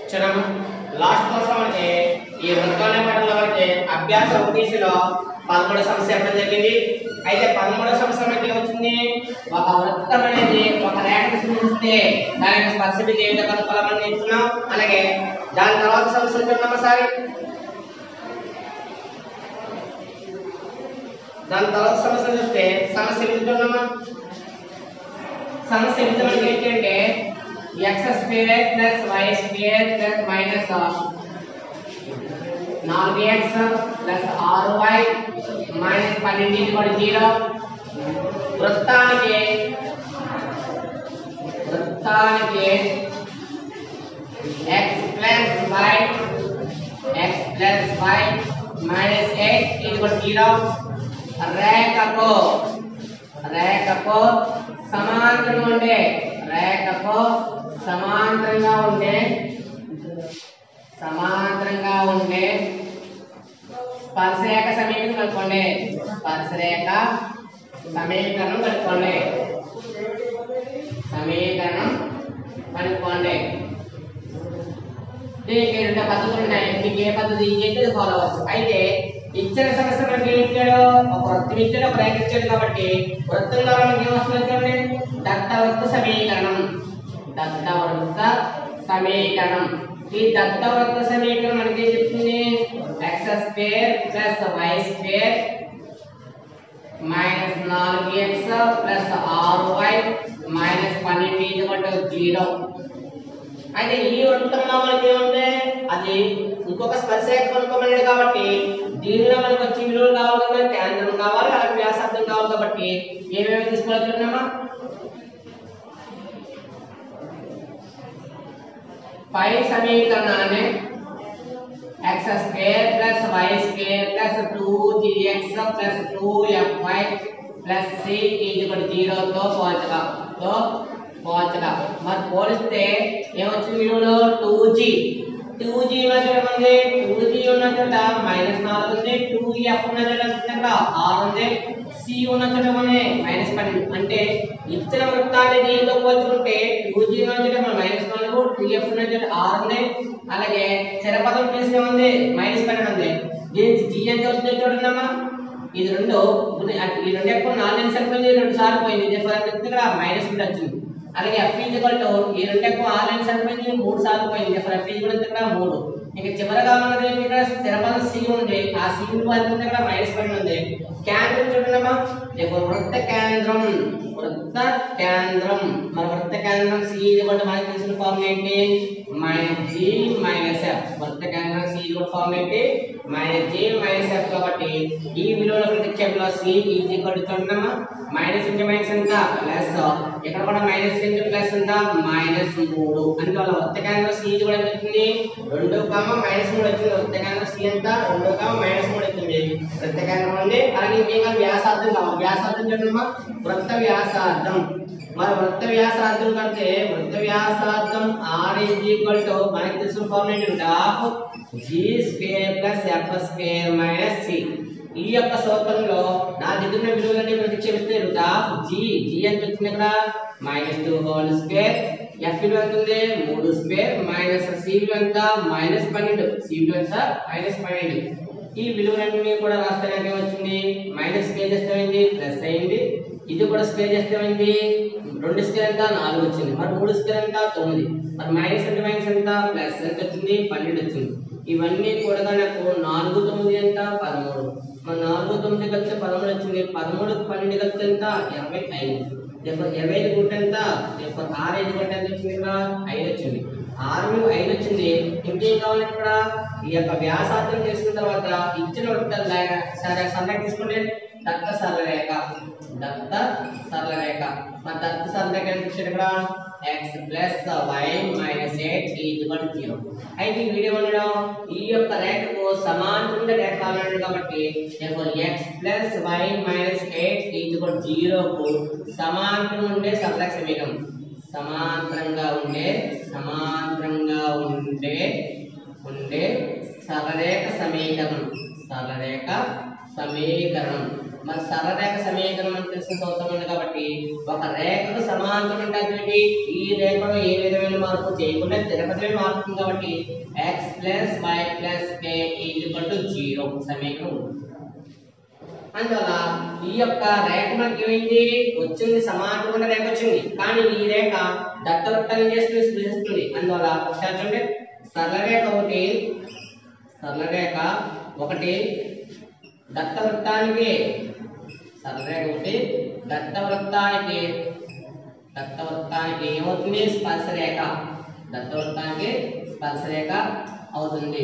చూడము లాస్ట్ కోసం అంటే ఈ వృత్తాన్ని పడంలో అయితే అభ్యాస ఒకటిలో పదమూడు సమస్య చెప్పడం జరిగింది అయితే పదమూడో సమస్య మనకి ఏమొచ్చింది ఒక వృత్తం అనేది ఒక రేఖను సూచిస్తే దానికి స్పర్శ బిందు ఏ విధంగా కనుక్కోవాలని నేర్చుకున్నాం అలాగే దాని తర్వాత సమస్య చూద్దాం ఒకసారి దాని తర్వాత సమస్య చూస్తే సమస్య ఎదుగుతున్నామా సమస్య ఎదుగు మనకి ఏంటంటే X square plus why square plus minus నాలుగు ఎక్స్ ప్లస్ ఆరు వై మైనస్ పన్నెండు ఇది కూడా జీరో వృత్తానికి వృత్తానికి X plus Y X plus why minus eight ఇది కూడా జీరో రేఖకు రేఖకు సమాంతరంగా ఉండే రేఖకు సమాంతరంగా ఉండే సమాంతరంగా ఉండే స్పర్శరేఖ సమీకరణం కనుక్కోండి స్పర్శరేఖ సమీకరణం కనుక్కోండి సమీకరణం కనుక్కోండి దీనికి రెండు పద్ధతులు ఉన్నాయి మీకు ఏ పద్ధతి అయితే ఫాలో అవ్వచ్చు అయితే ఇచ్చిన సమస్య మనకి ఏం ఇచ్చాడు ఒక వృత్తం ఇచ్చాడు ఒక రేఖ ఇచ్చాడు కాబట్టి వృత్తం ద్వారా మనకి ఏం వస్తుంది చూడండి దత్త వృత్త సమీకరణం దత్త వృత్త సమీకరణం ఈ దత్త వృత్త సమీకరణం మనకి ఏం చెప్తుంది x square plus why square minus నాలుగు ఎక్స్ ప్లస్ ఆరు వై మైనస్ పన్నెండు ఇది జీరో అయితే ఈ వృత్తంలో మనకి ఏముంది అది ఇంకొక స్పర్శరేఖ కనుక్కోమన్నాడు కాబట్టి దీనిలో మనకు వచ్చే విలువలు కావాలి కదా కేంద్రం కావాలి అలాగే వ్యాసార్థం కావాలి కాబట్టి ఏమేమి తీసుకోవాలి చూడమ్మా పై సమీకరణాన్ని x square plus why square plus two g x plus two f y plus c equal జీరోతో పోల్చగా తో పోల్చగా మరి పోలిస్తే ఏమొచ్చింది విలువలో టూ జీ టూ జీ ఉన్న చోట ఉంది టూ జీ ఉన్న చోట మైనస్ నాలుగు ఉంది టూ ఎఫ్ ఉన్న చోట ఇక్కడ ఆరు ఉంది సి ఉన్న చోట ఉంది మైనస్ పన్నెండు అంటే ఇచ్చిన వృత్తాన్ని దీనితో పోల్చుకుంటే టూ జీ ఉన్న చోట మన మైనస్ నాలుగు టూ ఎఫ్ ఉన్న చోట ఆరు ఉంది అలాగే చిరపదం ప్లేస్ ఉంది మైనస్ పన్నెండు ఉంది దీనికి జీ ఎంత వస్తుంది చూడండమ్మా ఇది రెండు ఉంది. అటు ఈ రెండు ఎక్కువ నాలుగు సరిపోయింది రెండు సార్లు పోయింది డిఫరెంట్ ఇక్కడ మైనస్ రెండు వచ్చింది అలాగే ఎఫ్ ఈజ్వల్ టు ఈ రెండు ఎక్కువ ఆరు లైన్స్ సరిపోయింది మూడు సార్లు పోయింది ఎఫ్ ఈజ్వల్ ఇక్కడ మూడు ఇక చివరగా ఉన్నది ఏంటి ఇక్కడ స్థిరపదం సి ఉంది ఆ సి విలువ ఎంత ఉంది ఇక్కడ మైనస్ పన్నెండు ఉంది కేంద్రం చూడండమ్మా ఇప్పుడు వృత్త కేంద్రం వృత్త కేంద్రం మన వృత్త కేంద్రం సి ఇవ్వడం మనకి తెలిసిన ఫార్మ్ ఏంటి మైనస్ జి మైనస్ ఎఫ్ వృత్త కేంద్రం సి ఇవ్వడం ఫార్మ్ ఏంటి మైనస్ జి మైనస్ ఎఫ్ కాబట్టి ఈ విలువలో ప్రతిక్షేపంలో సి ఈజ్ ఈక్వల్ టు చూడమ్మా మైనస్ ఇంటూ మైనస్ ఎంత ప్లస్ ఇక్కడ కూడా మైనస్ ఇంటూ ప్లస్ ఎంత మైనస్ మూడు అంటే వాళ్ళ వృత్త కేంద్రం సి కూడా ఎంత వచ్చింది రెండు కామ మైనస్ మూడు వచ్చింది వృత్త కేంద్రం సి ఎంత రెండు కామ మైనస్ మూడు వచ్చింది వృత్త కేంద్రం ఉంది అలాగే ఇంకేం వ్యాసార్థం కావాలి వ్యాసార్థం చూడమ్మా వృత్త వ్యాసార్థం మరి వృత్త వ్యాసార్థం కంటే వృత్త వ్యాసార్థం ఆర్ ఈజ్ ఈక్వల్ టు మనకి తెలిసిన ఫార్ములా ఏంటి half g square plus f square minus c ఈ యొక్క సూత్రంలో నా దగ్గర ఉన్న విలువలన్నీ ప్రతిక్షేపిస్తే రూట్ ఆఫ్ జీ జీ ఎంత వచ్చింది ఇక్కడ minus two whole square f విలువ ఎంత ఉంది మూడు స్క్వేర్ మైనస్ సి విలువ ఎంత మైనస్ పన్నెండు సి విలువ ఎంత మైనస్ పన్నెండు ఈ విలువలన్నీ కూడా రాస్తానికి ఏమొచ్చింది మైనస్ స్క్వేర్ చేస్తే అయింది ప్లస్ అయింది ఇది కూడా స్క్వేర్ చేస్తే అయింది రెండు స్క్వేర్ ఎంత నాలుగు వచ్చింది మరి మూడు స్క్వేర్ ఎంత తొమ్మిది మరి మైనస్ అంటే మైనస్ ఎంత ప్లస్ ఎంత వచ్చింది పన్నెండు వచ్చింది ఇవన్నీ కూడా నాకు నాలుగు తొమ్మిది ఎంత పదమూడు మరి నాలుగు తొమ్మిది కలిసి పదమూడు వచ్చింది పదమూడు పన్నెండు కలిసి ఎంత ఇరవై ఐదు ఇప్పుడు ఇరవై ఐదు గుంట ఎంత ఇప్పుడు ఆరు ఐదు గుంట ఎంత వచ్చింది ఇక్కడ ఐదు వచ్చింది ఆరు ఐదు వచ్చింది ఇంకేం కావాలి ఇక్కడ ఈ యొక్క వ్యాసార్థం చేసిన తర్వాత ఇచ్చిన వృత్తం సరే సరళ తీసుకుంటే దత్త సరళ రేఖ దత్త సరళ రేఖ మరి దత్త సరళ రేఖ ఎంత ఇచ్చాడు ఇక్కడ x plus why minus eight equal zero అయితే ఈ వీడియో ఉండడం ఈ యొక్క రేఖకు సమాంతరంగా రేఖ కావాలన్నాడు కాబట్టి x plus why minus eight equal జీరోకు సమాంతరం ఉండే సరళ సమీకరణం సమాంతరంగా ఉండే సమాంతరంగా ఉండే ఉండే సరళరేఖ సమీకరణం సరళరేఖ సమీకరణం మరి సరళ రేఖ సమీకరణం మనకు తెలిసిన సూత్రం ఉంది కాబట్టి ఒక రేఖకు సమాంతరం అంటే అర్థం ఏంటి ఈ రేఖలో ఏ విధమైన మార్పు చేయకుండా తిరగతమే మారుతుంది కాబట్టి x plus y plus k equal to zero సమీకరణం ఉంది. అందువల్ల ఈ యొక్క రేఖ మనకి ఏమైంది వచ్చింది సమానమైన రేఖ వచ్చింది కానీ ఈ రేఖ దత్తవృత్తాన్ని చేస్తుంది సూచిస్తుంది అందువల్ల ఒకసారి చూడండి సరళ రేఖ ఒకటి సరళ రేఖ ఒకటి దత్తవృత్తానికి సరళ రేఖ ఒకటి దత్తవృత్తానికి దత్తవృత్తానికి ఏమవుతుంది స్పర్శ రేఖ దత్తవృత్తానికి స్పర్శ రేఖ అవుతుంది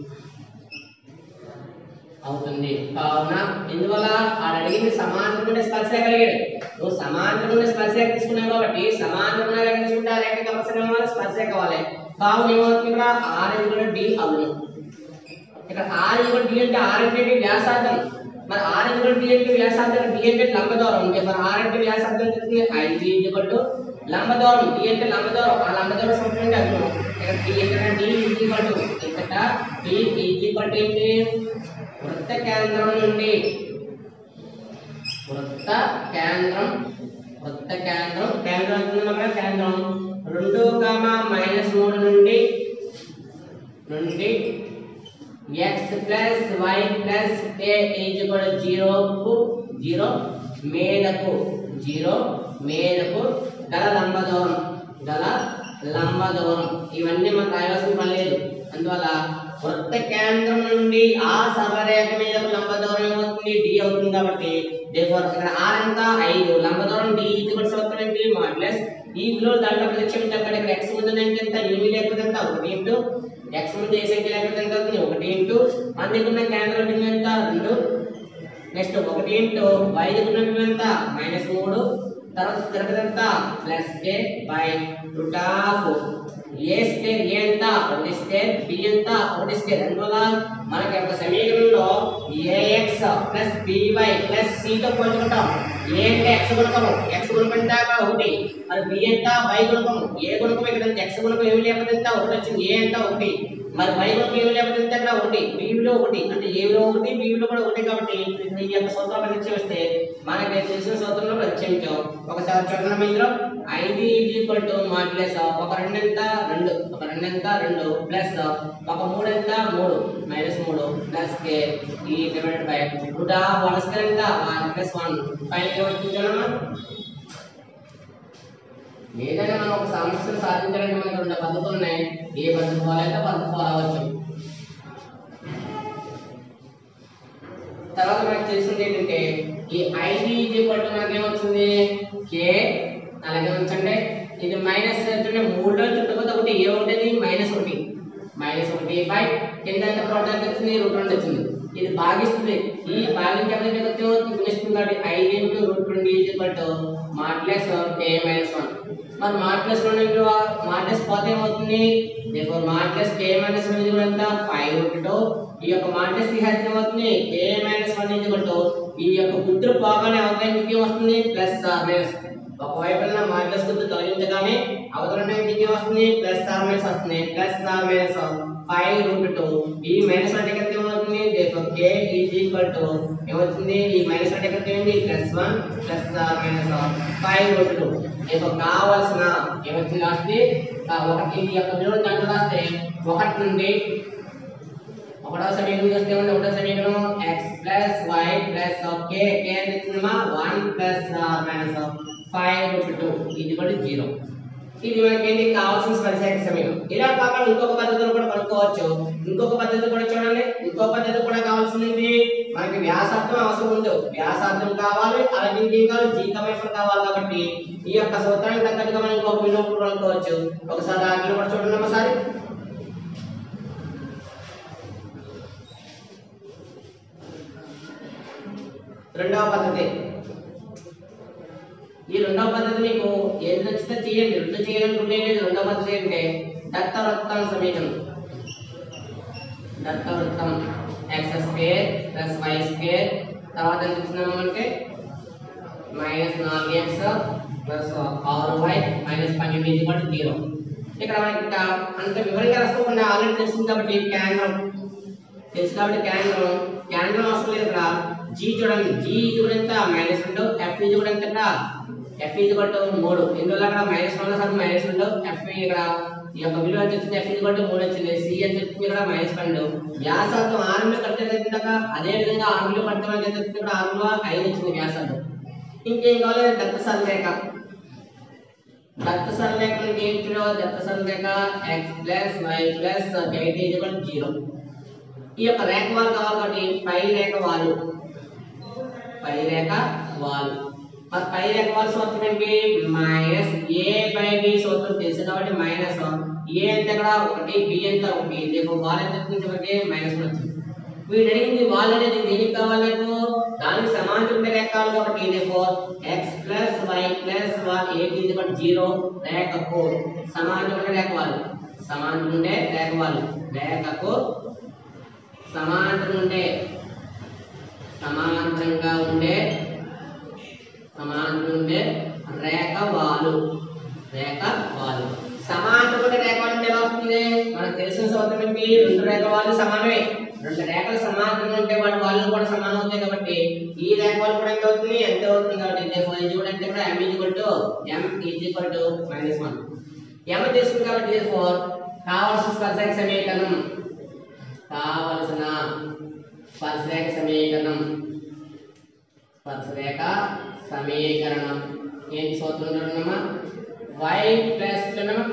అవుతుంది కావున ఎందువల్ల ఆడ అడిగింది సమాంతరమైన స్పర్శ కలిగాడు నువ్వు సమాంతరమైన స్పర్శ తీసుకున్నావు కాబట్టి సమాంతరమైన రేఖ తీసుకుంటే ఆ రేఖ కంపల్సరీ కావాలి స్పర్శ కావాలి కావున ఏమవుతుంది ఇక్కడ ఆర్ కూడా డి అవును ఇక్కడ ఆర్ కూడా డి అంటే ఆర్ అంటే వ్యాసార్థం మరి ఆర్ కూడా డి అంటే వ్యాసార్థం డి అంటే లంబ దూరం ఉంది మరి ఆర్ అంటే వ్యాసార్థం తెలిసింది ఐదు ఈక్వల్ లంబ దూరం డి అంటే లంబ దూరం ఆ లంబ దూరం సూత్రం అంటే అర్థం ఇక్కడ డి ఇక్కడ డి ఈక్వల్ టు ఇక్కడ డి ఈక్వల్ టు ఏంటి వృత్త కేంద్రం నుండి వృత్త కేంద్రం వృత్త కేంద్రం కేంద్రం అంటున్నాం కేంద్రం రెండు కామ మైనస్ మూడు నుండి నుండి x plus y plus a is కూడా జీరోకు జీరో మేరకు జీరో మేరకు గల లంబ దూరం గల లంబ దూరం ఇవన్నీ మనకు రాయవలసిన పని లేదు అందువల్ల వృత్త కేంద్రం నుండి ఆ సర్వరేఖ మీద లంబ దూరం ఏమవుతుంది డి అవుతుంది కాబట్టి therefore ఇక్కడ ఆర్ ఎంత ఐదు లంబ దూరం డి ఇది కూడా సూత్రం ఏంటి మాడ్యులస్ ఈ విలువ దాంట్లో ప్రతిక్షేపించాలి ఇక్కడ x ముందు అంటే ఎంత యూని లేకపోతే ఎంత ఒకటి ఇంటూ x ముందు ఏ సంఖ్య లేకపోతే ఎంత అవుతుంది ఒకటి ఇంటూ మన దగ్గర ఉన్న కేంద్రం బిందువు ఎంత రెండు నెక్స్ట్ ఒకటి ఇంటూ y దగ్గర ఉన్న బిందువు ఎంత మైనస్ మూడు తర్వాత తిరగదు ఎంత plus k by root of a square a ఎంత ఒకటి స్క్వేర్ బి ఎంత ఒకటి స్క్వేర్ అందువల్ల మనకి ఒక సమీకరణంలో ఏఎక్స్ ప్లస్ బివై ప్లస్ సితో పోల్చుకుంటాం ఏ అంటే ఎక్స్ గుణకము ఎక్స్ గుణకం దాకా ఒకటి మరి బి ఎంత వై గుణకము ఏ గుణకం ఇక్కడ ఎక్స్ గుణకం ఏమి లేకపోతే ఎంత ఒకటి వచ్చింది ఏ ఎంత ఒకటి మరి వై గుణకం ఏమి లేకపోతే ఎంత ఇక్కడ ఒకటి బి విలువ ఒకటి అంటే ఏ విలువ ఒకటి బి విలువ కూడా ఒకటి కాబట్టి ఈ యొక్క సూత్రం ప్రతిక్షేపిస్తే మనకి తెలిసిన సూత్రంలో ప్రతిక్షేపించాం ఒకసారి చూడండి ఇందులో ఐదు ఈక్వల్ టు మాడ్యులస్ ఒక రెండు ఎంత రెండు ఒక రెండు ఎంత రెండు ప్లస్ ఒక మూడు ఎంత మూడు మైనస్ మూడు ప్లస్ కే ఈ divided by root of one square ఎంత వన్ ప్లస్ వన్ ఫైనల్ వచ్చిందమ్మా ఏదైనా మనం ఒక సమస్యను సాధించాలంటే మనకి రెండు పద్ధతులు ఉన్నాయి ఏ పద్ధతి ఫాలో అయితే పద్ధతి ఫాలో అవ్వచ్చు తర్వాత మనకు తెలిసింది ఏంటంటే ఈ ఐడి ఇది పట్టు మనకి ఏమొచ్చింది కే అలాగే ఉంచండి ఇది మైనస్ చూడండి మూడులో చుట్టుపోతే ఒకటి ఏ ఉంటుంది మైనస్ ఒకటి మైనస్ ఒకటి బై కింద ఎంత ప్రోడక్ట్ వచ్చింది రూట్ రెండు వచ్చింది ఇది భాగిస్తుంది ఈ భాగించకపోతే వచ్చే గుణిస్తుంది కాబట్టి ఐదు ఇంటూ రూట్ రెండు ఈజ్ పట్టు మాడ్లెస్ కే మైనస్ వన్ మరి మాడ్లెస్ వన్ ఇంటూ మాడ్లెస్ పోతే ఏమవుతుంది therefore modulus k minus one ఇది ఎంత ఫైవ్ రూట్ టూ ఈ యొక్క మాడ్లెస్ తీసేస్తే ఏమవుతుంది కే మైనస్ వన్ ఇది ఈ యొక్క గుర్తులు పోగానే అవతల వస్తుంది ప్లస్ ఆర్ మైనస్ ఒకవైపున మాడ్లెస్ గుర్తు తొలగించగానే అవతల ఇంటికి వస్తుంది ప్లస్ ఆర్ మైనస్ వస్తుంది plus r minus five root two ఈ మైనస్ వన్ దగ్గర ఏమవుతుంది therefore k is equal to ఏమవుతుంది ఈ మైనస్ వన్ దగ్గర ఏమైంది plus one plus r minus five root two మీకు కావాల్సిన ఏమవుతుంది లాస్ట్ ఒకటి ఇది యొక్క విలువ దాంట్లో రాస్తే ఒకటి నుండి ఒకటో సమీకరణం చూస్తే ఉంది ఒకటో సమీకరణం x plus y plus k k ఇస్తుందమ్మా one plus r minus five root two ఇది కూడా జీరో ఇది మనకి ఏంటి కావాల్సిన స్పర్శక సమీకరణం ఇలా కాకుండా ఇంకొక పద్ధతిలో కూడా కనుక్కోవచ్చు ఇంకొక పద్ధతి కూడా చూడండి ఇంకొక పద్ధతి కూడా కావాల్సింది మనకి వ్యాసార్థం అవసరం ఉంది వ్యాసార్థం కావాలి అలాగే ఇంకేం కావాలి జీతమైఫర్ కావాలి కాబట్టి ఈ యొక్క సూత్రానికి తగ్గట్టుగా మనం ఇంకొక విలువ కూడా కనుక్కోవచ్చు ఒకసారి ఆ విలువ కూడా చూడండి ఒకసారి రెండవ పద్ధతి ఈ రెండవ పద్ధతి మీకు ఏది నచ్చితే చేయండి రెండు చేయాలనుకుంటే ఏంటి? రెండవ పద్ధతి ఏంటంటే దత్తవృత్తం సమీకరణం దత్తవృత్తం x square plus why square తర్వాత ఎంత ఇస్తున్నాము అంటే మైనస్ నాలుగు ఎక్స్ ప్లస్ ఆరు వై మైనస్ పన్నెండు ఇది కూడా జీరో ఇక్కడ మనకి ఇంకా అంత వివరంగా రాసుకోకుండా ఆల్రెడీ తెలిసింది కాబట్టి కేంద్రం తెలుసు కాబట్టి కేంద్రం కేంద్రం అవసరం లేదు ఇక్కడ జీ చూడండి జీ కూడా ఎంత మైనస్ రెండు ఎఫ్ ఇది కూడా ఎంత ఎఫ్ ఇది కొట్టు మూడు ఇందులో అక్కడ మైనస్ వన్ సార్ మైనస్ రెండు ఎఫ్ ఇక్కడ ఈ యొక్క విలువ ఎంత వచ్చింది ఎఫ్ ఇది కొట్టు మూడు వచ్చింది సి అని చెప్తుంది ఇక్కడ మైనస్ పన్నెండు వ్యాసార్థం ఆరు విలువ కట్టే దగ్గర అదే విధంగా ఆరు విలువ కట్టడం ఎంత చెప్తుంది ఇక్కడ ఆరు విలువ ఐదు వచ్చింది వ్యాసార్థం ఇంకేం కావాలి దత్త సరళరేఖ దత్త సరళరేఖ ఏం చూడాలి దత్త సరళరేఖ x plus y plus eight is zero ఈ యొక్క రేఖ వాలు కావాలి కాబట్టి పై రేఖ వాలు పై రేఖ వాలు మరి పై రేఖ వాలు సూత్రం ఏంటి మైనస్ ఏ బై బి సూత్రం తెలుసు కాబట్టి మైనస్ ఏ ఎంత ఇక్కడ ఒకటి బి ఎంత ఒకటి రేపు వాల్ ఎంత వచ్చింది ఒకటి మైనస్ వన్ వచ్చింది వీడు అడిగింది వాల్ అనేది దేనికి కావాలి నాకు దానికి సమాంతర ఉండే రేఖ కావాలి కాబట్టి రేపు x plus y plus one eight ఇది ఒకటి జీరో రేఖకు సమాంతర ఉండే రేఖ వాళ్ళు సమాంతరం ఉండే రేఖ వాళ్ళు రేఖకు సమాంతరం ఉండే సమాంతరంగా ఉండే సమాంతరం ఉండే రేఖ వాలు రేఖ వాలు సమాంతరం ఉండే రేఖ వాలు అంటే ఎలా వస్తుంది మనకు తెలిసిన సూత్రం ఏంటి రెండు రేఖ వాలు సమానమే రెండు రేఖలు సమాంతరంగా ఉంటే వాటి వాళ్ళు కూడా సమానం అవుతాయి కాబట్టి ఈ రేఖ వాళ్ళు కూడా ఎంత అవుతుంది ఎంత అవుతుంది కాబట్టి therefore ఇది కూడా అంటే కూడా m is equal to m is equal to minus 1 m తీసుకుంది కాబట్టి therefore కావాల్సిన స్పర్శక సమీకరణం కావలసిన స్పర్శరేఖ సమీకరణం స్పర్శరేఖ సమీకరణం ఏంటి సూత్రం చూడమ్మా y ప్లస్ చూడమ్మా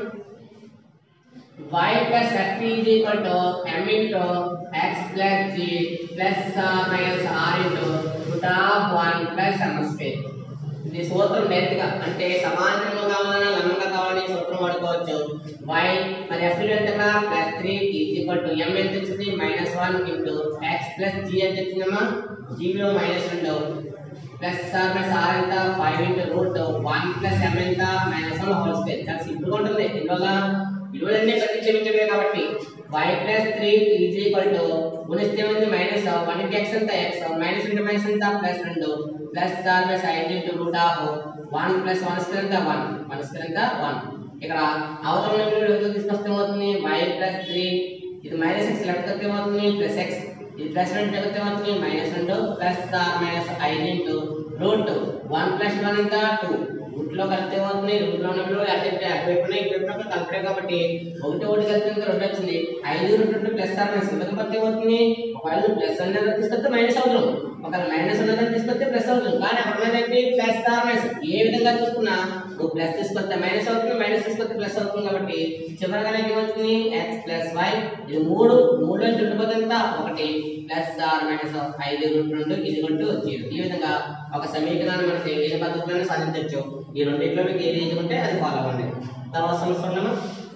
y plus f is equal to m into x plus g plus or minus r into root of 1 plus m square ఇది సూత్రం డైరెక్ట్ గా అంటే సమాంతరంగా కావాలన్నా లంబంగా కావాలని సూత్రం వాడుకోవచ్చు y మరి f విలువ ఎంత plus three is equal to m ఎంత వచ్చింది minus one into x plus g ఎంత వచ్చిందమ్మా g విలువ మైనస్ రెండు ప్లస్ ఆర్ ప్లస్ ఆర్ ఎంత five into root one plus m ఎంత మైనస్ వన్ హోల్ స్క్వేర్ చాలా సింపుల్ గా ఉంటుంది ఇందువల్ల విలువలన్నీ ప్రతిక్షేపించడమే కాబట్టి y plus three is equal to గుణిస్తే ఉంది మైనస్ వన్ ఇంటూ ఎక్స్ ఎంత ఎక్స్ మైనస్ ఇంటూ మైనస్ ఎంత ప్లస్ రెండు ప్లస్ ఆర్ ప్లస్ ఐదు into root of one plus one square ఎంత వన్ వన్ స్క్వేర్ ఎంత వన్ ఇక్కడ అవతల ఉన్న విలువ ఎంత తీసుకొస్తే ఏమవుతుంది y ప్లస్ త్రీ ఇది మైనస్ ఎక్స్ లెఫ్ట్ వస్తే ఏమవుతుంది ప్లస్ ఎక్స్ ఇది ప్లస్ రెండు వస్తే ఏమవుతుంది మైనస్ రెండు ప్లస్ ఆర్ మైనస్ ఐదు into root one plus one ఎంత టూ రూట్ లో కలిపితే ఏమవుతుంది రూట్ లో ఉన్న విలువ అటు ఇటు అటువైపు ఉన్నాయి ఇటువైపు ఉన్నాయి, కలిపే కాబట్టి ఒకటి ఒకటి కలిపితే ఎంత రెండు వచ్చింది ఐదు రూట్ రెండు ప్లస్ ఆర్ మైనస్ ఎంత పడితే ఏమవుతుంది ఒకవేళ ప్లస్ అనేది తీసుకొస్తే మైనస్ అవుతుంది ఒకవేళ మైనస్ ఉన్నదని తీసుకొస్తే ప్లస్ అవుతుంది కానీ అక్కడ ఉన్నదంటే ప్లస్ ఆర్ మైనస్ ఏ విధంగా చూసుకున్నా నువ్వు ప్లస్ తీసుకొస్తే మైనస్ అవుతుంది మైనస్ తీసుకొస్తే ప్లస్ అవుతుంది కాబట్టి చివరిగా నాకు ఏమవుతుంది ఎక్స్ ప్లస్ వై ఇది మూడు మూడు నుంచి రెండు ఎంత ఒకటి ప్లస్ ఆర్ మైనస్ ఐదు రూట్ రెండు ఇది కొట్టు జీరో ఈ విధంగా ఒక సమీకరణాన్ని మనం ఏ పద్ధతిలోనే సాధించవచ్చు ఈ రెండింటిలో మీకు ఏది ఎంచుకుంటే అది ఫాలో అవ్వండి తర్వాత సమస్య ఉన్నామా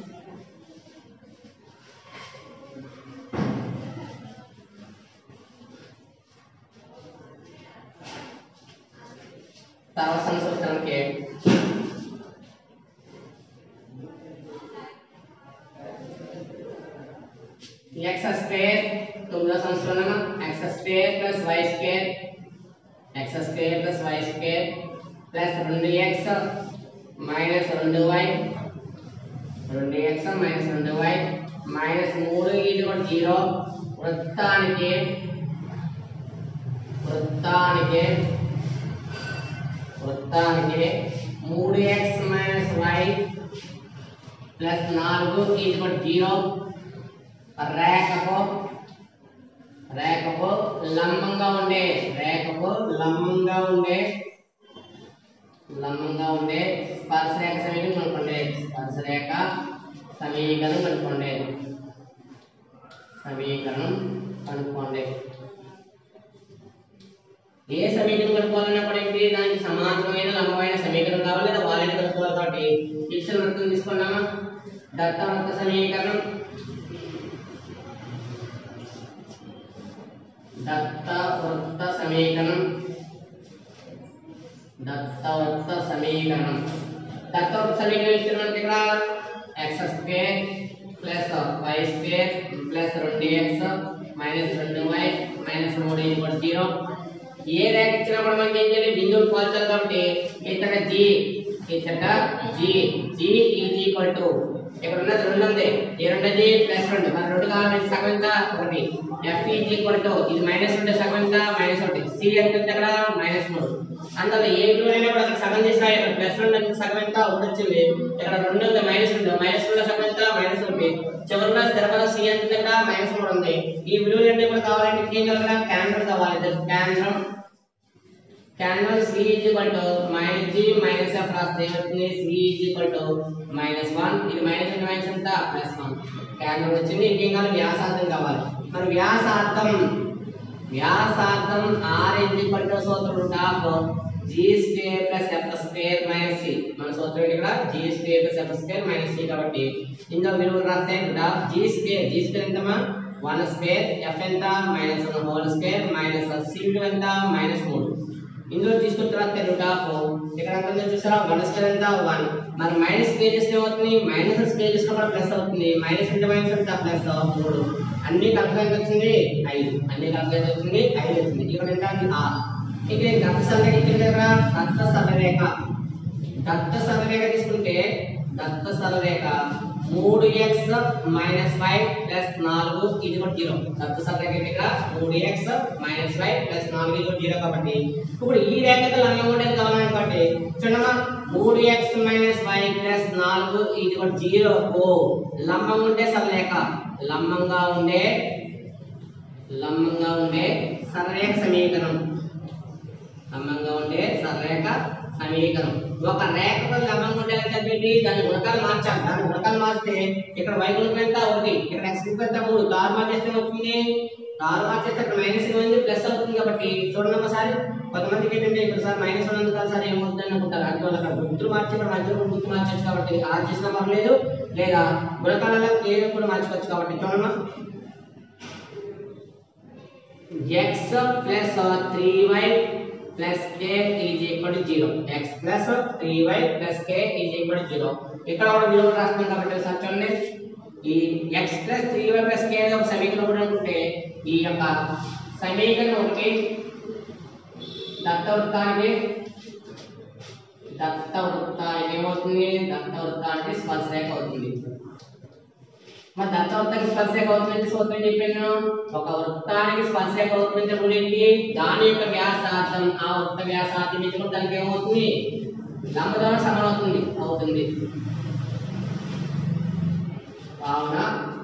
తర్వాత సమస్య వస్తానికి ఎక్స్ స్క్వేర్ తొమ్మిదో సంవత్సరం x square plus why square x square plus why square plus రెండు ఎక్స్ మైనస్ రెండు వై రెండు ఎక్స్ మైనస్ రెండు వై మైనస్ మూడు ఇది కూడా జీరో వృత్తానికి వృత్తానికి వృత్తానికి మూడు ఎక్స్ మైనస్ వై ప్లస్ నాలుగు ఇది కూడా జీరో రేఖకు రేఖకు లంబంగా ఉండే రేఖకు లంబంగా ఉండే లంబంగా ఉండే స్పర్శరేఖ సమీకరణం అనుకోండి స్పర్శరేఖ సమీకరణం అనుకోండి సమీకరణం కనుక్కోండి ఏ సమీకరణం కనుక్కోవాలన్నప్పుడు ఏంటి దానికి సమాంతరమైన లంబమైన సమీకరణం కావాలి లేదా వాలెట్ కనుక్కోవాలి కాబట్టి ఇచ్చిన వృత్తం తీసుకున్నామా దత్త వృత్త సమీకరణం దత్త వృత్త సమీకరణం దత్త వృత్త సమీకరణం దత్త వృత్త సమీకరణం ఇచ్చిన మనకి ఇక్కడ x square plus why square plus రెండు ఎక్స్ మైనస్ రెండు వై మైనస్ మూడు ఈక్వల్ జీరో ఏ రేఖ ఇచ్చినప్పుడు మనకి ఏం చేయాలి బిందువులు పోల్చాలి కాబట్టి ఇక్కడ జి ఇచ్చట g g is equal to ఇక్కడ ఉన్నది రెండు ఉంది ఈ రెండోది ప్లస్ రెండు మరి రెండు కావాలంటే సగం ఎంత ఒకటి ఎఫ్ ఈజ్ ఈక్వల్ టు ఇది మైనస్ రెండు సగం ఎంత మైనస్ ఒకటి సి ఎంత ఉంది అక్కడ మైనస్ మూడు అందులో ఏ విలువ అయినా కూడా అక్కడ సగం చేసినా ఇక్కడ ప్లస్ రెండు అంటే సగం ఎంత ఒకటి వచ్చింది ఇక్కడ రెండు ఉంది మైనస్ రెండు మైనస్ రెండు సగం ఎంత మైనస్ ఒకటి చివరిలో స్థిరపద సి ఎంత ఉంది ఇక్కడ మైనస్ మూడు ఉంది ఈ విలువలు అంటే కూడా కావాలంటే ఏం కావాలి క్యాన్సర్ కావాలి క్యాన్సర్ క్యాన్వల్ c is equal to minus g minus f రాస్తే ఏమవుతుంది c is equal to minus one ఇది మైనస్ అంటే మైనస్ ఎంత ప్లస్ వన్ క్యాన్వల్ వచ్చింది ఇంకేం కావాలి వ్యాసార్థం కావాలి మరి వ్యాసార్థం వ్యాసార్థం ఆర్ ఈజ్ ఈక్వల్ టు సూత్రం root of g square plus f square minus c మన సూత్రం ఏంటి ఇక్కడ g square plus f square minus c కాబట్టి ఇందులో విలువలు రాస్తే root of g square g square ఎంతమా వన్ స్క్వేర్ ఎఫ్ ఎంత minus one whole square minus c విలువ ఎంత మైనస్ మూడు ఇందులో తీసుకున్న తర్వాత రూట్ ఆఫ్ ఇక్కడ ఎంత ఉందో చూసారా వన్ స్క్వేర్ ఎంత వన్ మరి మైనస్ స్క్వేర్ చేస్తే ఏమవుతుంది మైనస్ స్క్వేర్ చేసినా కూడా ప్లస్ అవుతుంది మైనస్ ఇంటూ మైనస్ ఎంత ప్లస్ మూడు అన్ని కలిపి ఎంత వచ్చింది ఐదు అన్ని కలిపి ఎంత వచ్చింది ఐదు వచ్చింది ఇక్కడ ఎంత ఆరు ఇక దత్త సరళరేఖ ఇచ్చిన దగ్గర దత్త సరళరేఖ దత్త సరళరేఖ తీసుకుంటే దత్త సరళరేఖ మూడు ఎక్స్ మైనస్ ఫైవ్ ప్లస్ నాలుగు ఇది కూడా జీరో దత్త సరళరేఖ ఇక్కడ మూడు ఎక్స్ మైనస్ ఫైవ్ ప్లస్ నాలుగు ఇది కూడా జీరో కాబట్టి ఇప్పుడు ఈ రేఖతో లంబం ఉండేది కావాలని కాబట్టి చూడమ్మా మూడు ఎక్స్ మైనస్ ఫైవ్ ప్లస్ నాలుగు ఇది కూడా జీరో ఓ లంబం ఉండే సరళరేఖ లంబంగా ఉండే లంబంగా ఉండే సరళరేఖ సమీకరణం లంబంగా ఉండే సరళరేఖ సమీకరణం ఒక రేఖకు లంబంగా ఉండే చెప్పేటి దాని గుణకాలు మార్చాలి దాని గుణకాలు మార్చితే ఇక్కడ y గుణకం ఎంత ఒకటి ఇక్కడ x గుణకం ఎంత మూడు తారు మార్చేస్తే అవుతుంది తారు మార్చేస్తే ఇక్కడ మైనస్ ఉంది ప్లస్ అవుతుంది కాబట్టి చూడండి ఒకసారి కొంతమందికి ఏంటంటే ఇక్కడ సార్ మైనస్ ఉన్నందుకు కాదు సార్ ఏమవుతుంది అనుకుంటారు అంటే వాళ్ళు అక్కడ గుర్తులు మార్చి ఇక్కడ మధ్యలో గుర్తు మార్చచ్చు కాబట్టి అలా చేసినా పర్లేదు లేదా గుణకాలలో ఏదో కూడా మార్చుకోవచ్చు కాబట్టి చూడమ్మా x plus 3y plus k is equal to 0 x plus 3y plus k is equal to 0 ఇక్కడ కూడా విలువ రాస్తున్నాం కాబట్టి సార్ చూడండి ఈ x plus 3y plus k అనేది ఒక సమీకరణం కూడా అనుకుంటే ఈ యొక్క సమీకరణం ఒకటి దత్త వృత్తానికి దత్త వృత్తానికి ఏమవుతుంది దత్త వృత్తానికి స్పర్శరేఖ అవుతుంది మరి దత్త వృత్తానికి స్పర్శరేఖ అవుతుందంటే సూత్రం చెప్పాను ఒక వృత్తానికి స్పర్శరేఖ అవుతుందంటే రూల్ ఏంటి దాని యొక్క వ్యాసార్థం ఆ వృత్త వ్యాసార్థం ఇచ్చిన దానికి ఏమవుతుంది లంబదూరం సమానం అవుతుంది అవుతుంది కావున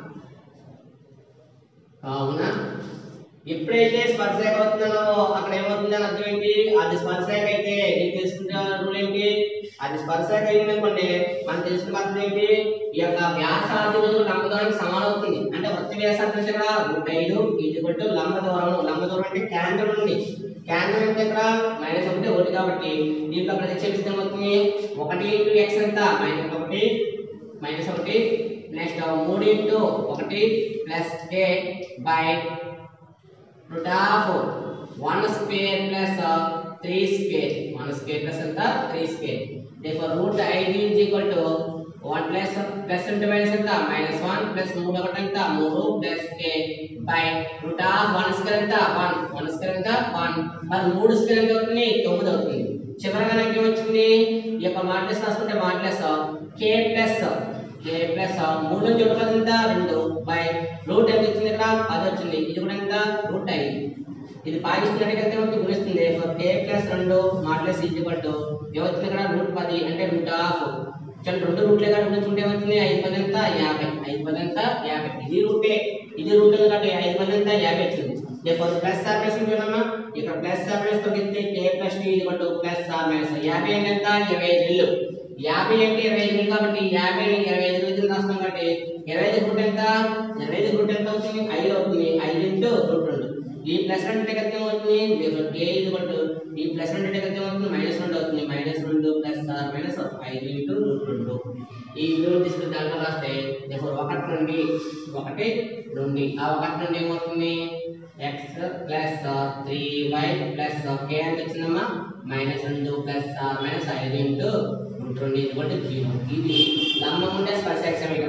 కావున ఎప్పుడైతే స్పర్శరేఖ అవుతుందో అక్కడ ఏమవుతుంది అని అర్థం ఏంటి అది స్పర్శరేఖ అయితే నీకు తెలుసుకున్న రూల్ ఏంటి అది స్పర్శరేఖ అయింది అనుకోండి మనం తెలుసుకున్న అర్థం ఏంటి ఈ యొక్క వ్యాసార్థం లంబ దూరానికి సమానం అవుతుంది అంటే వృత్త వ్యాసార్థం అంటే ఇక్కడ రూట్ ఐదు ఇది కొట్టు లంబ దూరం లంబ దూరం అంటే కేంద్రం ఉంది కేంద్రం అంటే ఇక్కడ మైనస్ ఒకటి ఒకటి కాబట్టి దీంట్లో ప్రతిక్షేపిస్తే ఏమవుతుంది ఒకటి ఇంటూ ఎక్స్ ఎంత మైనస్ ఒకటి మైనస్ ఒకటి నెక్స్ట్ మూడు ఇంటూ ఒకటి plus k by root of 1 square plus uh, 3 square 1 square plus ఎంత 3 square therefore root 5 is equal to 1 plus plus into minus ఎంత minus 1 plus 3 ఒకటి ఎంత 3 plus k by root of 1 square ఎంత 1 1 square ఎంత 1 మరి 3 square ఎంత అవుతుంది 9 అవుతుంది చివరగా నాకు ఏమొచ్చింది ఈ యొక్క మాడ్లెస్ రాసుకుంటే modulus k plus k plus మూడు నుంచి ఒకటి పది ఎంత రెండు బై రూట్ ఎంత వచ్చింది ఇక్కడ పది వచ్చింది ఇది కూడా ఎంత రూట్ ఐదు ఇది భాగిస్తున్నట్టుగా ఎంత అవుతుంది గుణిస్తుంది కే ప్లస్ రెండు మాడ్లెస్ ఈజ్ పట్టు ఏమవుతుంది ఇక్కడ రూట్ పది అంటే రూట్ ఆఫ్ చూడండి రెండు రూట్లే కాబట్టి గుణించుకుంటే ఏమవుతుంది ఐదు పది ఎంత యాభై ఐదు పది ఎంత యాభై ఇది రూటే ఇది రూట్ కాబట్టి ఐదు పది ఎంత యాభై వచ్చింది లేకపోతే ప్లస్ ఆర్ మైనస్ చూడమ్మా ఇక్కడ ప్లస్ ఆర్ మైనస్ తగ్గిస్తే కే ప్లస్ టీ ఇది పట్టు ప్లస్ ఆర్ మైనస్ యాభై అంటే ఎంత ఇరవై ఐదు ఇల్లు యాభై అంటే ఇరవై ఐదు కాబట్టి యాభై ఇరవై ఐదు రోజులు రాస్తాం కాబట్టి ఇరవై ఐదు రూట్ ఎంత ఇరవై ఐదు రూట్ ఎంత అవుతుంది ఐదు అవుతుంది ఐదు ఇంటూ రూట్ రెండు ఈ ప్లస్ రెండు అంటే ఎంత అవుతుంది కే ఇది కొట్టు ఈ ప్లస్ రెండు అంటే ఎంత అవుతుంది మైనస్ రెండు అవుతుంది మైనస్ రెండు ప్లస్ మైనస్ ఐదు ఇంటూ రూట్ రెండు ఈ విలువ తీసుకుని దాంట్లో రాస్తే ఇప్పుడు ఒకటి నుండి ఒకటి నుండి ఆ ఒకటి నుండి ఏమవుతుంది x plus three y plus k ఎంత వచ్చిందమ్మా మైనస్ రెండు ప్లస్ మైనస్ ఐదు ఇంటూ రూట్ రెండు ఇది కూడా జీరో ఇది లంబం ఉండే స్పర్శ సమీకరణం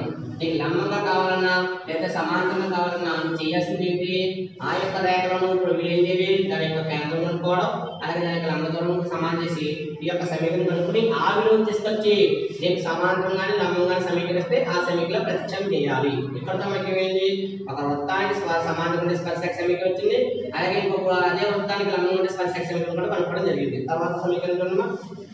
నీకు లంబంగా కావాలన్నా లేదా సమాంతరంగా కావాలన్నా చేయాల్సింది ఏంటి ఆ యొక్క రేఖలను ఇప్పుడు వీళ్ళేంటివి దాని యొక్క కేంద్రం కనుక్కోవడం అలాగే దాని యొక్క లంబ దూరం సమానం చేసి ఈ యొక్క సమీకరణం కనుక్కుని ఆ విలువను తీసుకొచ్చి దీనికి సమాంతరంగానే లంబంగానే సమీకరిస్తే ఆ సమీకరణలో ప్రతిక్షేపం చేయాలి ఇక్కడతో మనకి ఏమైంది ఒక వృత్తానికి స్వ- సమాంతరం ఉండే స్పర్శక సమీకరణ వచ్చింది అలాగే ఇంకొక అదే వృత్తానికి లంబంగా ఉండే స్పర్శక సమీకరణ కూడా కనుక్కోవడం జరిగింది తర్వాత సమీకరణ చూడమ్మా.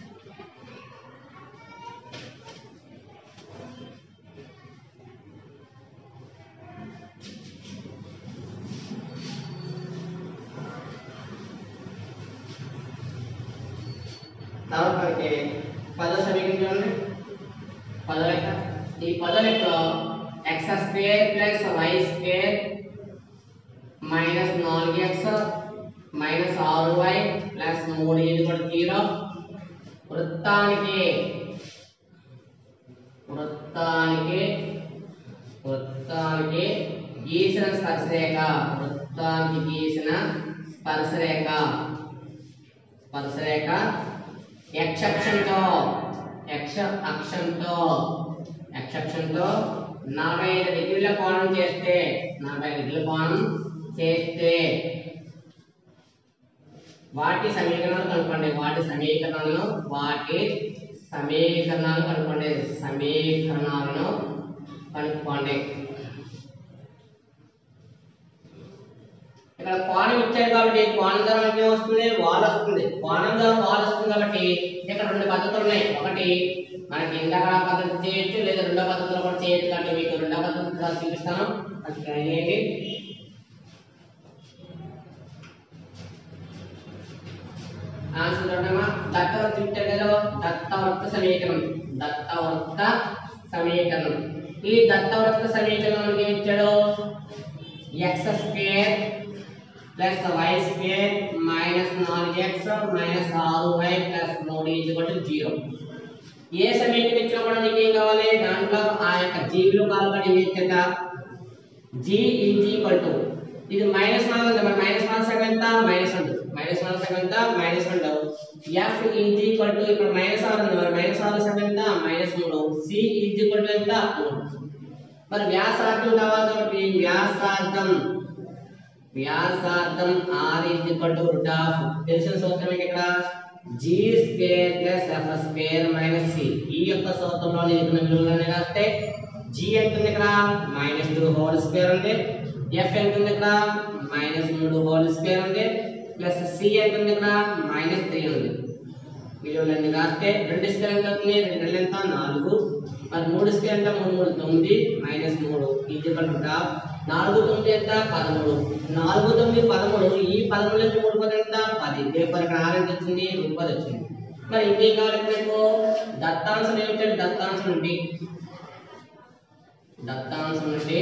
తర్వాత మనకి పదో సమీకరణ చూడండి పదో లెక్క ఈ పదో లెక్కలో x square plus why square minus నాలుగు ఎక్స్ మైనస్ ఆరు వై ప్లస్ మూడు ఇది కూడా జీరో వృత్తానికి వృత్తానికి వృత్తానికి గీసిన స్పర్శరేఖ వృత్తానికి గీసిన స్పర్శరేఖ స్పర్శరేఖ x అక్షంతో x అక్షంతో x అక్షంతో నలభై ఐదు డిగ్రీల కోణం చేస్తే నలభై ఐదు డిగ్రీల కోణం చేస్తే వాటి సమీకరణాలు కనుక్కోండి వాటి సమీకరణాలను వాటి సమీకరణాలు కనుక్కోండి సమీకరణాలను కనుక్కోండి ఇక్కడ కోణం ఇచ్చాడు కాబట్టి కోణం ధర మనకి వస్తుంది వాల్ వస్తుంది కోణం ధర వాల్ వస్తుంది కాబట్టి ఇక్కడ రెండు పద్ధతులు ఉన్నాయి ఒకటి మనకి ఇందాక పద్ధతి చేయొచ్చు లేదా రెండో పద్ధతిలో కూడా చేయొచ్చు కాబట్టి మీకు రెండో పద్ధతి కూడా చూపిస్తాను అది try చేయండి ఆన్సర్ చూడమ్మా దత్తవృత్త ఇచ్చాడు కదా దత్తవృత్త సమీకరణం దత్తవృత్త సమీకరణం ఈ దత్తవృత్త సమీకరణం మనకి ఏమి ఇచ్చాడు x square plus why square minus నాలుగు ఎక్స్ మైనస్ ఆరు వై ప్లస్ మూడు ఇది కూడా జీరో ఏ సమీకరణ ఇచ్చినా కూడా నీకు ఏం కావాలి దాంట్లో ఆ యొక్క జీవిలో కాల్పడి ఏం ఇచ్చింద జీ ఈజ్ ఈక్వల్ టు ఇది మైనస్ నాలుగు ఉంది మరి మైనస్ నాలుగు సగం ఎంత మైనస్ రెండు మైనస్ నాలుగు సగం ఎంత మైనస్ రెండు ఎఫ్ ఈజ్ ఈక్వల్ టు ఇప్పుడు మైనస్ ఆరు ఉంది మరి మైనస్ ఆరు సగం ఎంత మైనస్ మూడు సి ఈజ్ ఈక్వల్ టు ఎంత మూడు మరి వ్యాసార్థం కావాలి కాబట్టి వ్యాసార్థం వ్యాసార్థం r is equal to root of తెలిసిన సూత్రం ఏంటి ఇక్కడ g square plus f square minus c ఈ యొక్క సూత్రంలో ఇచ్చిన విలువలన్నీ రాస్తే జీ ఎంత ఉంది ఇక్కడ మైనస్ టూ హోల్ స్క్వేర్ ఉంది ఎఫ్ ఎంత ఉంది ఇక్కడ మైనస్ మూడు హోల్ స్క్వేర్ ఉంది ప్లస్ సి ఎంత ఉంది ఇక్కడ మైనస్ త్రీ ఉంది విలువలన్నీ రాస్తే రెండు స్క్వేర్ ఎంత అవుతుంది రెండు రెండు ఎంత నాలుగు మరి మూడు స్క్వేర్ ఎంత మూడు మూడు తొమ్మిది మైనస్ మూడు ఇది కనుక నాలుగు తొమ్మిది ఎంత పదమూడు నాలుగు తొమ్మిది పదమూడు ఈ పదమూడు నుంచి మూడు పది ఎంత పది పేపర్ ఇక్కడ ఆరు ఎంత వచ్చింది రూపాయలు వచ్చింది మరి ఇంకేం కావాలి మీకు దత్తాంశం ఏమిటంటే దత్తాంశం నుండి దత్తాంశం నుండి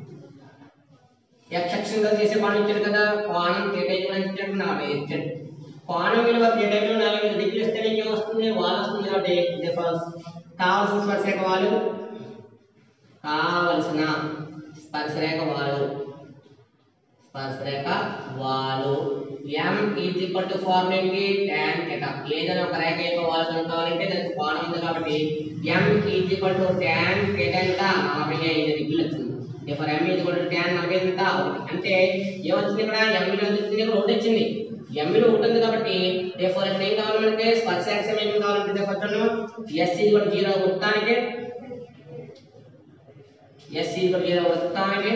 x అక్షంగా చేసే కోణం ఇచ్చాడు కదా కోణం తీటా కూడా ఇచ్చాడు నలభై ఇచ్చాడు కోణం విలువ తీటా విలువ నలభై ఐదు డిగ్రీలు ఇస్తే నీకు ఏమొస్తుంది వాల్ వస్తుంది కాబట్టి ఇది false. కావాల్సిన స్పర్శరేఖ వాలు కావలసిన స్పర్శరేఖ వాలు స్పర్శరేఖ వాలు m is equal to formula ఏంటి tan θ ఏదైనా ఒక రేఖ యొక్క వాలు కనుక్కోవాలంటే దానికి కోణం ఉంది కాబట్టి m is equal to tan θ ఎంత నలభై ఐదు డిగ్రీలు వచ్చింది for m is equal to tan నలభై ఐదు ఎంత ఒకటి అంటే ఏమొచ్చింది ఇక్కడ m విలువ ఎంత వచ్చింది ఇక్కడ ఒకటి వచ్చింది m విలువ ఒకటి ఉంది కాబట్టి ఫర్ ఇక్కడ ఏం కావాలి మనకి స్పర్శరేఖ సమీకరణం కావాలంటే first s is equal to zero వృత్తానికి s is equal to zero వృత్తానికి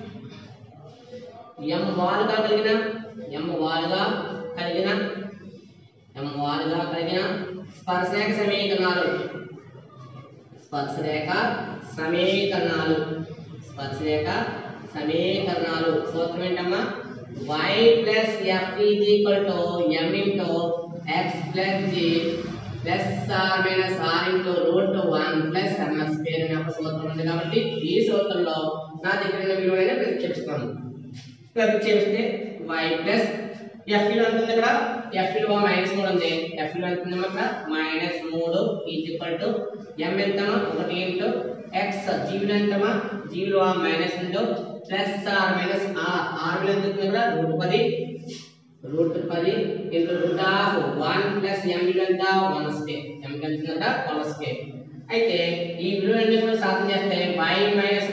m వాలుగా కలిగిన m వాలుగా కలిగిన m వాలుగా కలిగిన స్పర్శరేఖ సమీకరణాలు స్పర్శరేఖ సమీకరణాలు స్పర్శరేఖ సమీకరణాలు సూత్రం ఏంటమ్మా y plus f is equal to m into x plus g plus r minus r into root one plus m's square అనే ఒక సూత్రం ఉంది కాబట్టి ఈ సూత్రంలో నా దగ్గర ఉన్న విలువైన ప్రతిక్షేపిస్తాను ప్రతిక్షేపిస్తే y ప్లస్ ఎఫ్ విలువ ఎంత ఉంది ఇక్కడ ఎఫ్ విలువ మైనస్ మూడు ఉంది ఎఫ్ విలువ ఎంత ఉంది ఇక్కడ మైనస్ మూడు ఈజ్ ఈక్వల్ టు ఎం ఎంతమా ఒకటి ఇంటూ ఎక్స్ జీ విలువ ఎంతమా జీ విలువ minus into plus r minus r r విలువ ఎంత ఉంది ఇక్కడ రూట్ పది రూట్ పది into root of one plus m విలువ ఎంత వన్ స్కే ఎం ఎంత వన్ స్కే అయితే ఈ విలువ అన్ని కూడా సాధన చేస్తే y మైనస్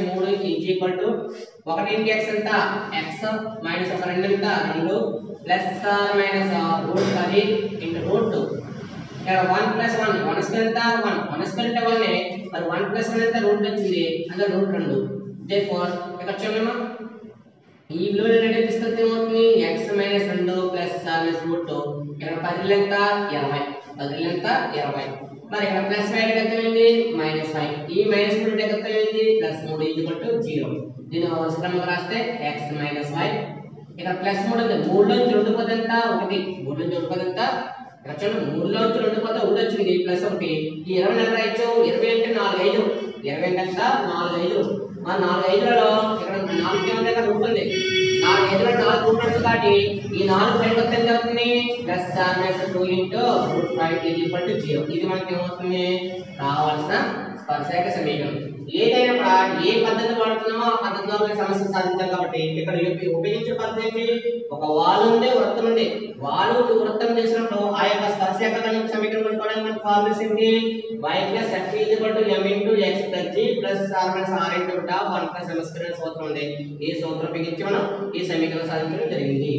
ఒకటి ఇంటి ఎక్స్ ఎంత ఎక్స్ మైనస్ ఒక రెండు ఎంత రెండు ప్లస్ ఆర్ మైనస్ రూట్ పది ఇంటూ రూట్ ఇక్కడ one plus one one square ఎంత వన్ వన్ స్క్వేర్ అంటే వన్ మరి వన్ ప్లస్ వన్ ఎంత రూట్ వచ్చింది అంటే రూట్ రెండు దే ఫోర్ ఇక్కడ చూడమ్మా ఈ విలువలు రెండు తీసుకొస్తే ఏమవుతుంది ఎక్స్ మైనస్ రెండు ప్లస్ మైనస్ రూట్ ఇక్కడ పది ఎంత ఇరవై పది ఎంత ఇరవై మరి ఇక్కడ ప్లస్ ఫైవ్ ఎక్కడైంది మైనస్ ఫైవ్ ఈ మైనస్ మూడు ఎక్కడైంది ప్లస్ మూడు ఇది కొట్టు జీరో దీని అవసరంగా రాస్తే ఎక్స్ మైనస్ ఫైవ్ ఇక్కడ ప్లస్ మూడు ఉంది మూడులో నుంచి రెండు పోతే ఎంత ఒకటి మూడు నుంచి రెండు పోతే ఎంత ఇక్కడ చూడండి మూడులో నుంచి రెండు పోతే ఒకటి వచ్చింది ప్లస్ ఒకటి ఈ ఇరవై నెల రాయొచ్చు ఇరవై అంటే నాలుగు ఐదు ఇరవై అంటే ఎంత నాలుగు ఐదు మరి నాలుగు ఐదులలో ఇక్కడ నాలుగు ఏముంది ఇక్కడ రూట్ ఉంది నాలుగు ఐదులో నాలుగు రూట్ ఉంటుంది కాబట్టి ఈ నాలుగు పైన వస్తే ఎంత అవుతుంది plus minus two into root five is equal to zero ఇది మనకి ఏమవుతుంది కావాల్సిన స్పర్శక సమీకరణం ఏదైనా కూడా ఏ పద్ధతి వాడుతున్నామో ఆ పద్ధతిలో మనకి సమస్య సాధించాలి కాబట్టి ఇక్కడ ఉప- ఉపయోగించే పద్ధతి ఏంటి ఒక వాలు ఉంది వృత్తం ఉంది వాలు వృత్తం చేసినప్పుడు ఆ యొక్క స్పర్శక సమీకరణం కనుక్కోవడానికి మనకి ఫార్ములాస్ ఏంటి y plus f is equal to m into x plus g plus r minus r into డా 1 ప్లస్ m స్క్వేర్ అనే సూత్రం ఉంది ఈ సూత్రం ఉపయోగించి మనం ఈ సమీకరణం సాధించడం జరిగింది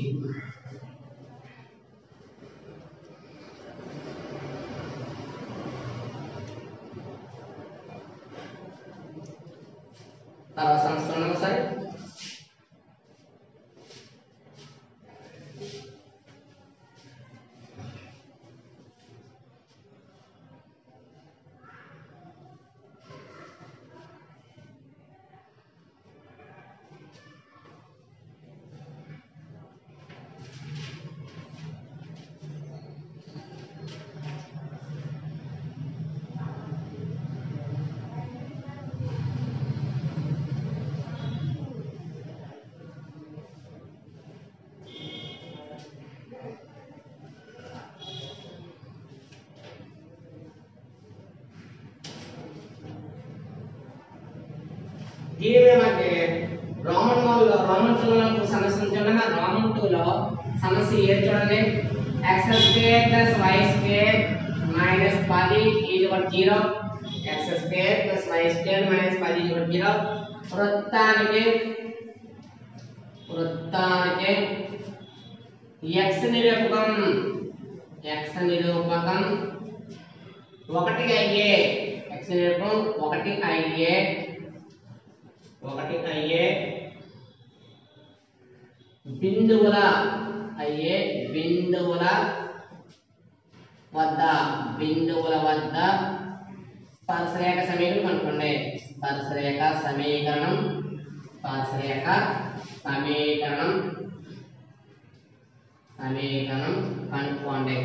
తర్వాత సమస్య ఉన్నామా సరే దీని మీద మనకి రోమన్ లో రోమన్ టూ లో సమస్య ఉంది చూడండి ఆ రోమన్ టూ లో సమస్య ఏది చూడండి x square plus why square minus పది is zero x square plus why square minus పది ఈజ్ జీరో వృత్తానికి వృత్తానికి ఎక్స్ నిరూపకం ఎక్స్ నిరూపకం ఒకటి అయ్యే ఎక్స్ నిరూపకం ఒకటి అయ్యే ఒకటి అయ్యే బిందువుల అయ్యే బిందువుల వద్ద బిందువుల వద్ద స్పర్శరేఖ సమీకరణం అనుకోండి స్పర్శరేఖ సమీకరణం స్పర్శరేఖ సమీకరణం సమీకరణం కనుక్కోండి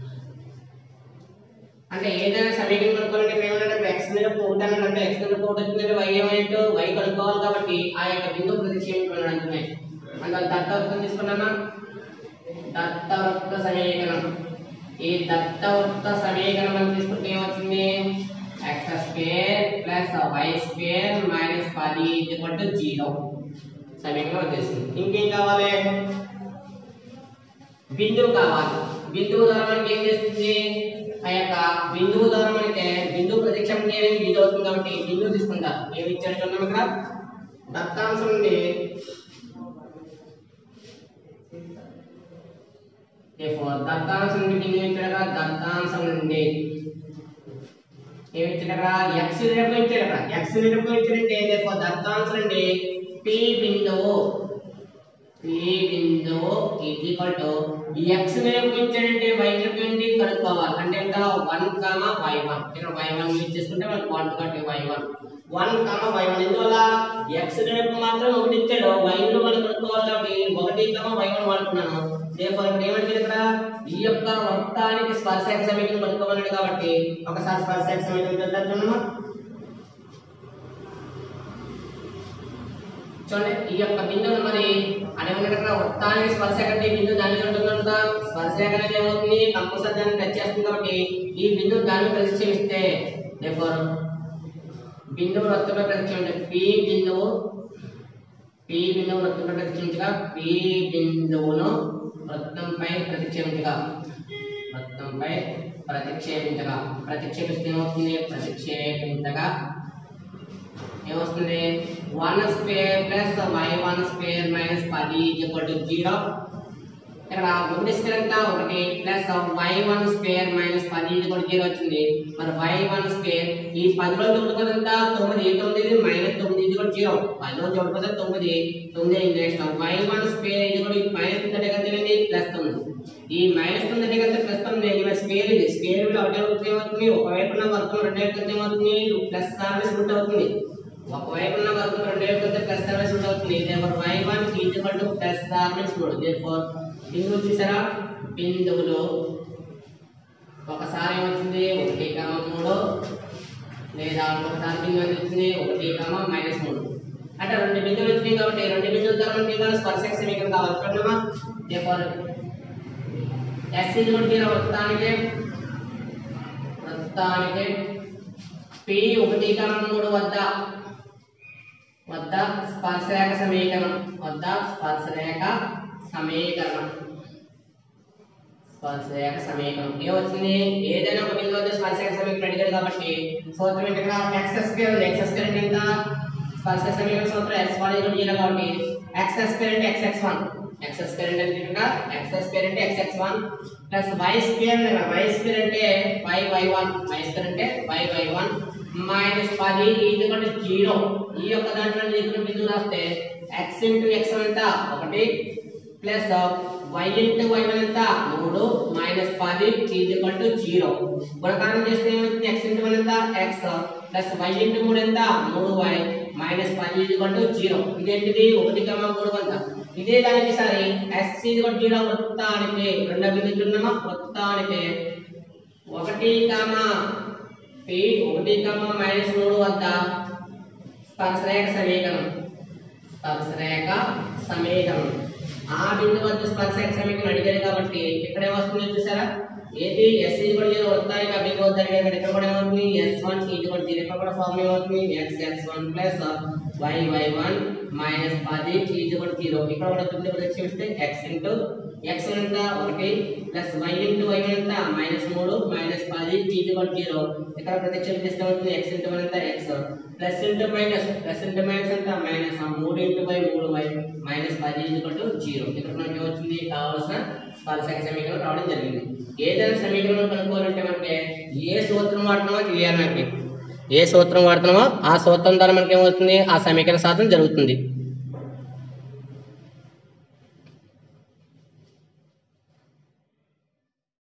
అంటే ఏదైనా సమీకరణం కనుక్కోవాలంటే ఇప్పుడు ఏమన్నా ఇప్పుడు x మీద ఒకటి అన్నాడు అంటే x మీద ఒకటి వచ్చిందంటే y ఏమైనట్టు y కనుక్కోవాలి కాబట్టి ఆ యొక్క బిందువు ప్రతిక్షేపించుకున్నాడు అంటున్నాయి అంటే దత్తవృత్తం తీసుకున్నామా దత్తవృత్త సమీకరణం ఈ దత్తవృత్త సమీకరణం మనం తీసుకుంటే ఏమవుతుంది x square plus why square minus పది ఈక్వల్ టు జీరో సమీకరణం వచ్చేసింది ఇంకేం కావాలి బిందువు కావాలి బిందువు ద్వారా మనకి ఏం చేస్తుంది ఆ యొక్క బిందువు ద్వారా మనకి బిందువు ప్రతిక్షేపణ అనేది బిందువు అవుతుంది కాబట్టి బిందువు తీసుకుంటారు ఏమి ఇచ్చారు చూడండి ఇక్కడ దత్తాంశం నుండి Therefore, దత్తాంశం నుండి బిందువు ఇచ్చాడు కదా దత్తాంశం నుండి ఏమి ఇచ్చాడు అక్కడ ఎక్స్ నిరూపం ఇచ్చాడు అక్కడ ఎక్స్ నిరూపం ఇచ్చాడంటే therefore దత్తాంశం నుండి పి బిందువు పి బిందువు ఈజ్ ఈక్వల్ టు ఎక్స్ నిరూపించాడంటే y నిరూపించి కనుక్కోవాలి అంటే ఎంత వన్ కామా వై వన్ ఇక్కడ వై వన్ యూజ్ చేసుకుంటే మనకు వన్ కాబట్టి y one one comma y one ఎందువల్ల ఎక్స్ నిరూపం మాత్రం ఒకటి ఇచ్చాడు y ను మనం కనుక్కోవాలి కాబట్టి ఒకటి కామా వై వన్ వాడుకున్నాను దేనిపై ఇక్కడ ఏమంటే ఇక్కడ ఈ యొక్క వృత్తానికి స్పర్శక సమీకరణం కనుక్కోమన్నాడు కాబట్టి ఒకసారి స్పర్శక సమీకరణం చేద్దాం చూడమ్మా చూడండి ఈ యొక్క బిందువును మరి అని ఉన్నట్టుగా వృత్తానికి స్పర్శ కంటే ఈ బిందువు దాని మీద ఉంటుందంట స్పర్శ అనేది ఏమవుతుంది కంపల్సరీ దాన్ని టచ్ చేస్తుంది కాబట్టి ఈ బిందువు దాన్ని ప్రతిక్షేపిస్తే therefore బిందువు వృత్తంపై ప్రతిక్షేపించే పి బిందువు పి బిందువు వృత్తంపై ప్రతిక్షేపించగా పి బిందువును వృత్తంపై ప్రతిక్షేపించగా వృత్తంపై ప్రతిక్షేపించగా ప్రతిక్షేపిస్తే ఏమవుతుంది ప్రతిక్షేపించగా ఏమొస్తుంది one square plus y one square minus పది ఈక్వల్ టు జీరో ఇక్కడ ఒకటి స్క్వేర్ ఎంత ఒకటి plus y one square minus పది ఈక్వల్ టు జీరో వచ్చింది మరి వై వన్ స్క్వేర్ ఈ పదిలో తొమ్మిది ఎంత తొమ్మిది తొమ్మిది మైనస్ తొమ్మిది ఇది కూడా జీరో పదిలో తొమ్మిది తొమ్మిది తొమ్మిది నెక్స్ట్ వై వన్ స్క్వేర్ ఇది కూడా మైనస్ తొమ్మిది ఎంత తెలియదు ప్లస్ తొమ్మిది ఈ మైనస్ తొమ్మిది ఎంత ప్లస్ తొమ్మిది ఇది మరి స్క్వేర్ ఇది స్క్వేర్ విలువ ఒకటే రూట్ ఏమవుతుంది ఒకవైపు ఉన్న వర్గం రెండు వైపు కలిపితే ఏమవుతుంది ప్లస్ సర్వీస్ రూట్ అవుతుంది ఒకవైపు ఉన్న వర్గం రెండు వైపు కలిపితే ప్లస్ సర్వీస్ రూట్ అవుతుంది దేవర్ y one equal to plus service root దేవర్ బిందువులు చూసారా బిందువులు ఒకసారి ఏమొచ్చింది ఒకటి కామ మూడు లేదా ఒకసారి బిందువు ఎంత వచ్చింది ఒకటి కామ మైనస్ మూడు అంటే రెండు బిందువులు వచ్చినాయి కాబట్టి రెండు బిందువుల ద్వారా మనకి ఏమైనా స్పర్శక సమీకరణం కావాలి చూడమ్మా దేవర్ ఎస్ ఈక్వల్ టు వృత్తానికి వృత్తానికి పి ఒకటి కామ మూడు వద్ద వద్ద స్పర్శరేఖ సమీకరణం వద్ద స్పర్శరేఖ సమీకరణం స్పర్శరేఖ సమీకరణం ఏమొచ్చింది ఏదైనా ఒక బిందువు వద్ద స్పర్శరేఖ సమీకరణం అడిగాడు కాబట్టి సూత్రం ఏంటి ఇక్కడ ఎక్స్ స్క్వేర్ ఉంది ఎక్స్ స్క్వేర్ అంటే ఎంత స్పర్శ సమీకరణ సూత్రం ఎక్స్ వన్ ఈక్వల్ జీరో కాబట్టి ఎక్స్ స్క్వేర్ అంటే x x one x square అంటే ఎంత ఇక్కడ ఎక్స్ స్క్వేర్ అంటే x x one plus why square y square అంటే y y one y square అంటే వై వై వన్ మైనస్ పది ఈక్వల్ జీరో ఈ యొక్క దాంట్లో ఇక్కడ బిందువు రాస్తే ఎక్స్ ఇంటూ ఎక్స్ ఎంత ఒకటి ప్లస్ వై ఇంటూ వై ఎంత మూడు మైనస్ పది ఈక్వల్ టు జీరో గుణకారం చేస్తే ఏమవుతుంది ఎక్స్ ఇంటూ వన్ ఎంత ఎక్స్ ప్లస్ వై ఇంటూ మూడు ఎంత మూడు వై మైనస్ పది ఈక్వల్ టు జీరో ఇదేంటిది ఒకటి కమా మూడు వంద ఇదే దానికి సరే ఎస్ ఈక్వల్ జీరో వృత్తానికి రెండో బిందువులు ఉన్నామా వృత్తానికి ఒకటి కామా పి ఒకటి కామా మైనస్ మూడు వద్ద స్పర్శరేఖ సమీకరణం స్పర్శరేఖ సమీకరణం ఆ బిందు వద్ద స్పర్శరేఖ సమీకరణం అడిగారు కాబట్టి ఇక్కడ ఏమొస్తుంది చూసారా ఏది ఎస్ ఈక్వల్ జీరో వస్తాయి ఆ బిందు వద్ద అడిగారు ఇక్కడ కూడా ఏమవుతుంది ఎస్ వన్ ఈక్వల్ జీరో ఇక్కడ కూడా ఫార్మ్ ఏమవుతుంది x x one plus y y one minus పది ఈక్వల్ జీరో ఇక్కడ కూడా బిందు ప్రతిక్షేపిస్తే ఎక్స్ ఇంటూ ఎక్స్ ఎంత ఒకటి ప్లస్ వై ఇంటూ వై ఎంత మైనస్ మూడు మైనస్ పది ఈక్వల్ జీరో ఇక్కడ ప్రతిక్షేపిస్తే అవుతుంది ఎక్స్ ఇంటూ వన్ ఎంత x plus into minus plus into minus ఎంత మైనస్ మూడు ఇంటూ వై మూడు వై మైనస్ పది ఈక్వల్ టు జీరో ఇక్కడ మనకి ఏమొచ్చింది కావాల్సిన స్పర్శక సమీకరణం రావడం జరిగింది ఏదైనా సమీకరణం కనుక్కోవాలంటే మనకి ఏ సూత్రం వాడుతున్నామో తెలియాలి మనకి ఏ సూత్రం వాడుతున్నామో ఆ సూత్రం ద్వారా మనకి ఏమవుతుంది ఆ సమీకరణ సాధన జరుగుతుంది